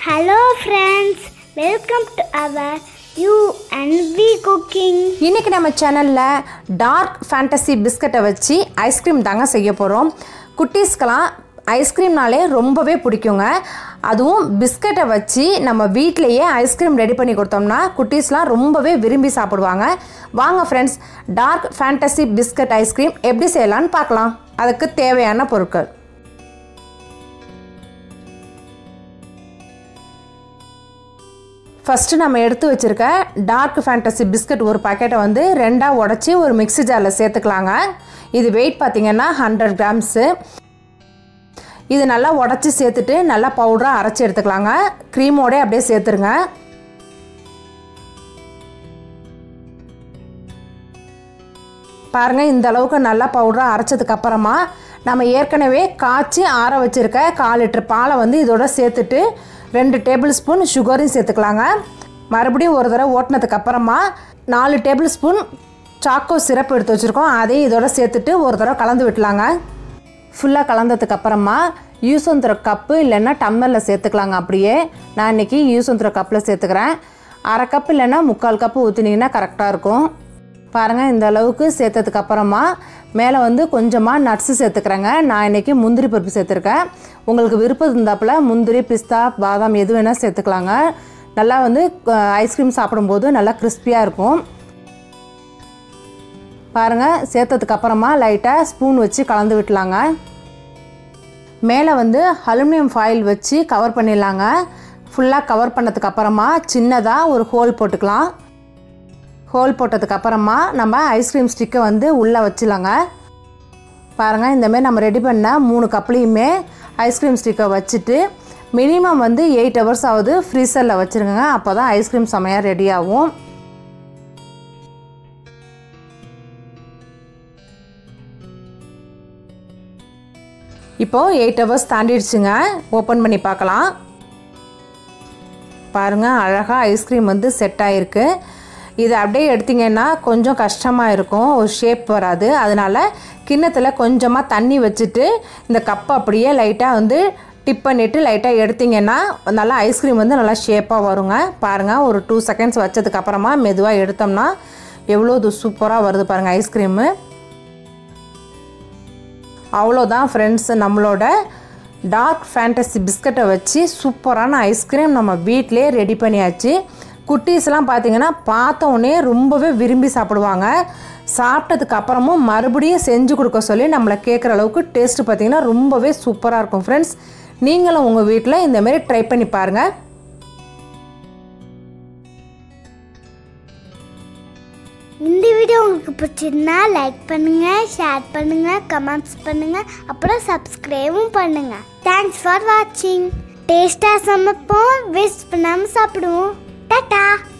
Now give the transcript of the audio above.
hello friends welcome to our you and we cooking இன்றைக்கி நம்ம சேனலில் டார்க் ஃபேண்டசி பிஸ்கட்டை வச்சு ஐஸ்கிரீம் தாங்க செய்ய போகிறோம் குட்டீஸ்க்கெல்லாம் ஐஸ்கிரீம்னாலே ரொம்பவே பிடிக்குங்க அதுவும் பிஸ்கட்டை வச்சு நம்ம வீட்டிலையே ஐஸ்கிரீம் ரெடி பண்ணி கொடுத்தோம்னா குட்டீஸ்லாம் ரொம்பவே விரும்பி சாப்பிடுவாங்க வாங்க friends dark fantasy biscuit ice cream எப்படி செய்யலான்னு பார்க்கலாம் அதுக்கு தேவையான பொருட்கள் ஃபஸ்ட்டு நம்ம எடுத்து வச்சுருக்க டார்க் ஃபேண்டசி பிஸ்கட் ஒரு பாக்கெட்டை வந்து ரெண்டாக உடச்சி ஒரு மிக்ஸி ஜாரில் சேர்த்துக்கலாங்க இது வெயிட் பார்த்திங்கன்னா ஹண்ட்ரட் கிராம்ஸு இது நல்லா உடச்சி சேர்த்துட்டு நல்லா பவுடராக அரைச்சி எடுத்துக்கலாங்க க்ரீமோடே அப்படியே சேர்த்துருங்க பாருங்கள் இந்த அளவுக்கு நல்லா பவுடராக அரைச்சதுக்கு அப்புறமா நம்ம ஏற்கனவே காய்ச்சி ஆற வச்சுருக்க கால் லிட்டர் பாலை வந்து இதோட சேர்த்துட்டு ரெண்டு டேபிள் ஸ்பூன் சுகரையும் சேர்த்துக்கலாங்க மறுபடியும் ஒரு தடவை ஓட்டினதுக்கு அப்புறமா நாலு டேபிள் ஸ்பூன் சாக்கோ சிரப் எடுத்து வச்சுருக்கோம் அதையும் இதோட சேர்த்துட்டு ஒரு தடவை கலந்து விட்டலாங்க ஃபுல்லாக கலந்ததுக்கு அப்புறமா யூசந்திர கப்பு இல்லைன்னா டம்ளரில் சேர்த்துக்கலாங்க அப்படியே நான் இன்றைக்கி யூசந்திர கப்பில் சேர்த்துக்கிறேன் அரை கப் இல்லைன்னா முக்கால் கப்பு ஊற்றினீங்கன்னா கரெக்டாக இருக்கும் பாருங்கள் இந்த அளவுக்கு சேர்த்ததுக்கு அப்புறமா மேலே வந்து கொஞ்சமாக நட்ஸு சேர்த்துக்கிறேங்க நான் இன்றைக்கி முந்திரி பருப்பு சேர்த்துருக்கேன் உங்களுக்கு விருப்பம் இருந்தாப்புல முந்திரி பிஸ்தா பாதாம் எது வேணால் சேர்த்துக்கலாங்க நல்லா வந்து ஐஸ்கிரீம் சாப்பிடும்போது நல்லா கிறிஸ்பியாக இருக்கும் பாருங்கள் சேர்த்ததுக்கு அப்புறமா லைட்டாக ஸ்பூன் வச்சு கலந்து விட்டலாங்க மேலே வந்து அலுமினியம் ஃபாயில் வச்சு கவர் பண்ணிடலாங்க ஃபுல்லாக கவர் பண்ணதுக்கு அப்புறமா சின்னதாக ஒரு ஹோல் போட்டுக்கலாம் ஹோல் போட்டதுக்கு அப்புறமா நம்ம ஐஸ்கிரீம் ஸ்டிக்கை வந்து உள்ளே வச்சிடலாங்க பாருங்கள் இந்தமாரி நம்ம ரெடி பண்ண மூணு கப்லேயுமே ஐஸ்கிரீம் ஸ்டிக்கை வச்சுட்டு மினிமம் வந்து எயிட் ஹவர்ஸ் ஆகுது ஃப்ரீசரில் வச்சுருங்க அப்போ தான் ஐஸ்கிரீம் செமையாக ரெடி ஆகும் இப்போது எயிட் ஹவர்ஸ் தாண்டிடுச்சுங்க ஓப்பன் பண்ணி பார்க்கலாம் பாருங்கள் அழகாக ஐஸ்கிரீம் வந்து செட் ஆகிருக்கு இது அப்படியே எடுத்திங்கன்னா கொஞ்சம் கஷ்டமாக இருக்கும் ஒரு ஷேப் வராது அதனால் கிண்ணத்தில் கொஞ்சமாக தண்ணி வச்சுட்டு இந்த கப்பை அப்படியே லைட்டாக வந்து டிப் பண்ணிவிட்டு லைட்டாக எடுத்திங்கன்னா நல்லா ஐஸ்கிரீம் வந்து நல்லா ஷேப்பாக வருங்க பாருங்கள் ஒரு டூ செகண்ட்ஸ் வச்சதுக்கப்புறமா மெதுவாக எடுத்தோம்னா எவ்வளோ இது சூப்பராக வருது பாருங்கள் ஐஸ்கிரீமு அவ்வளோதான் ஃப்ரெண்ட்ஸ் நம்மளோட டார்க் ஃபேண்டசி பிஸ்கட்டை வச்சு சூப்பரான ஐஸ்கிரீம் நம்ம வீட்டிலே ரெடி பண்ணியாச்சு குட்டீஸ்லாம் பார்த்தீங்கன்னா பார்த்த உடனே ரொம்பவே விரும்பி சாப்பிடுவாங்க சாப்பிட்டதுக்கு அப்புறமும் மறுபடியும் செஞ்சு கொடுக்க சொல்லி நம்மளை கேட்குற அளவுக்கு டேஸ்ட்டு பார்த்தீங்கன்னா ரொம்பவே சூப்பராக இருக்கும் ஃப்ரெண்ட்ஸ் நீங்களும் உங்கள் வீட்டில் இந்தமாரி ட்ரை பண்ணி பாருங்கள் இந்த வீடியோ உங்களுக்கு பிடிச்சிருந்தா லைக் பண்ணுங்க ஷேர் பண்ணுங்க கமெண்ட்ஸ் பண்ணுங்க அப்புறம் சப்ஸ்கிரைபும் பண்ணுங்க தேங்க்ஸ் ஃபார் வாட்சிங் டேஸ்டாக சமைப்போம் வேஸ்ட் பண்ணாமல் சாப்பிடுவோம் டாட்டா